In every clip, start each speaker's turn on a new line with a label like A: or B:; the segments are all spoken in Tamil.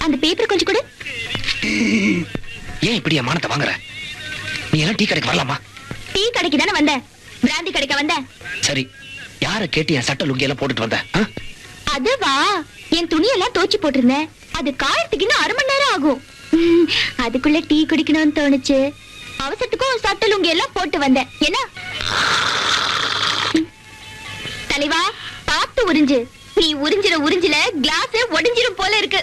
A: அந்த பேப்பர் கொஞ்சம் கொடு
B: ஏன் இப்படி என் மானத்தை வாங்குற நீ எல்லாம் டீ கடைக்கு வரலாமா
A: டீ கடைக்கு தானே வந்த பிராந்தி கடைக்க வந்த
B: சரி யார கேட்டு என் சட்ட லுங்கி எல்லாம் போட்டுட்டு வந்த ஆ?
A: அதுவா என் துணியெல்லாம் தோச்சு போட்டிருந்தேன் அது காயறதுக்கு இன்னும் அரை மணி நேரம் ஆகும் ம், அதுக்குள்ள டீ குடிக்கணும்னு தோணுச்சு அவசரத்துக்கும் சட்ட லுங்கி எல்லாம் போட்டு வந்தேன் என்ன ம். தலைவா பார்த்து உறிஞ்சு நீ உறிஞ்சிற உறிஞ்சில கிளாஸ் உடைஞ்சிரும் போல இருக்கு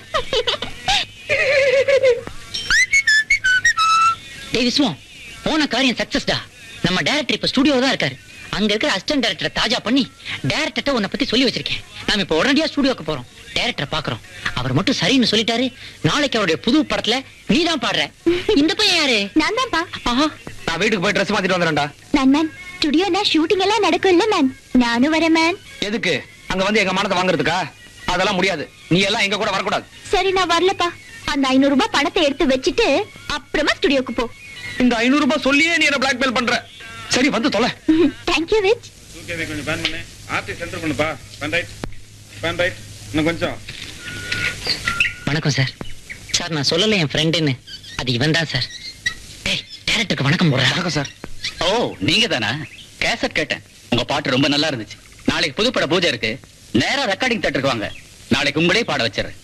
C: டேய் விஸ்வம் போன காரியம் சக்சஸ்டா நம்ம டைரக்டர் இப்ப ஸ்டுடியோ தான் இருக்காரு அங்க இருக்கிற அசிஸ்டன்ட் டைரக்டரை தாஜா பண்ணி டைரக்டர்ட்ட உன்னை பத்தி சொல்லி வச்சிருக்கேன் நாம இப்ப உடனடியா ஸ்டுடியோக்கு போறோம் டைரக்டரை பாக்குறோம் அவர் மட்டும் சரின்னு சொல்லிட்டாரு நாளைக்கு அவருடைய புது படத்துல நீ தான் பாடுற இந்த பையன் யாரு
A: நான் தான்ப்பா
C: ஆஹா
B: நான் வீட்டுக்கு போய் ட்ரெஸ் மாத்திட்டு வந்துடுறேன்டா
A: மேன் மேன் ஸ்டுடியோனா ஷூட்டிங் எல்லாம் நடக்கும் இல்ல மேன் நானும் வரேன் மேன்
B: எதுக்கு அங்க வந்து எங்க மானத்தை வாங்குறதுக்கா அதெல்லாம் முடியாது நீ எல்லாம் எங்க கூட வரக்கூடாது
A: சரி நான் வரலப்பா அந்த ஐநூறு ரூபாய் பணத்தை எடுத்து வச்சுட்டு அப்புறமா ஸ்டுடியோக்கு போ
B: இந்த ஐநூறு ரூபாய் சொல்லியே நீ என்ன பிளாக்மெயில் பண்ற சரி வந்து தொலை
A: தேங்க்யூ விச்
D: தூக்கி கொஞ்சம் பேன் பண்ணு ஆர்டி சென்டர் பண்ணுப்பா பேன் ரைட் பேன் ரைட் இன்னும் கொஞ்சம்
C: வணக்கம் சார் சார் நான் சொல்லல என் ஃப்ரெண்டுன்னு அது இவன் தான் சார் டேய் டைரக்டருக்கு வணக்கம் போடுறா
B: வணக்கம் சார்
E: ஓ நீங்க தானா கேசட் கேட்டேன் உங்க பாட்டு ரொம்ப நல்லா இருந்துச்சு நாளைக்கு புதுப்பட பூஜை இருக்கு நேரா ரெக்கார்டிங் தேட்டருக்கு வாங்க நாளைக்கு உங்களே பாட வச்சிடுறேன்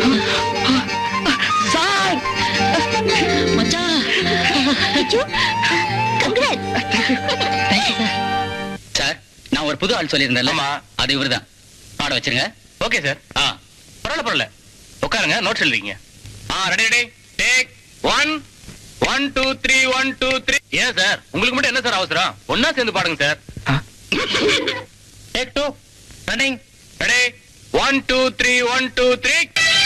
C: சார் மச்சான்
A: கங்க்ராட்ஸ்
C: தேங்க்யூ சார்
E: சார் நான் ஒரு புது ஆள் சொல்லியிருந்தேன்ல
D: ஆமா.
E: அது இவர்தான் பாட வச்சிருங்க
D: ஓகே சார்
E: ஆ
D: பரவாயில்ல பரவாயில்ல உட்காருங்க நோட்ஸ் எழுதிங்க ஆ ready ready take one one two three one two three ஏன் சார் உங்களுக்கு மட்டும் என்ன சார் அவசரம் ஒன்னா சேர்ந்து பாடுங்க சார்
B: ஆ?
D: Take two running ready one two three one two three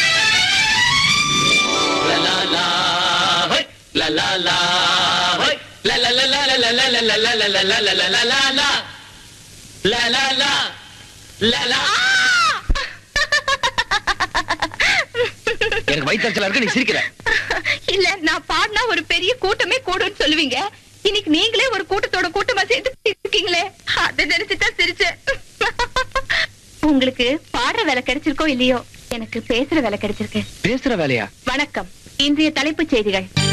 B: எனக்கு வயிற்றுச்சலா இருக்கு நீ சிரிக்கிற
F: இல்ல நான் பாடினா ஒரு பெரிய கூட்டமே கூடும்னு சொல்லுவீங்க இன்னைக்கு நீங்களே ஒரு கூட்டத்தோட கூட்டமா சேர்த்து இருக்கீங்களே அதை நினைச்சுதான் சிரிச்சேன் உங்களுக்கு பாடுற வேலை கிடைச்சிருக்கோ இல்லையோ எனக்கு பேசுற வேலை கிடைச்சிருக்கு
B: பேசுற வேலையா
F: வணக்கம் இன்றைய தலைப்புச் செய்திகள்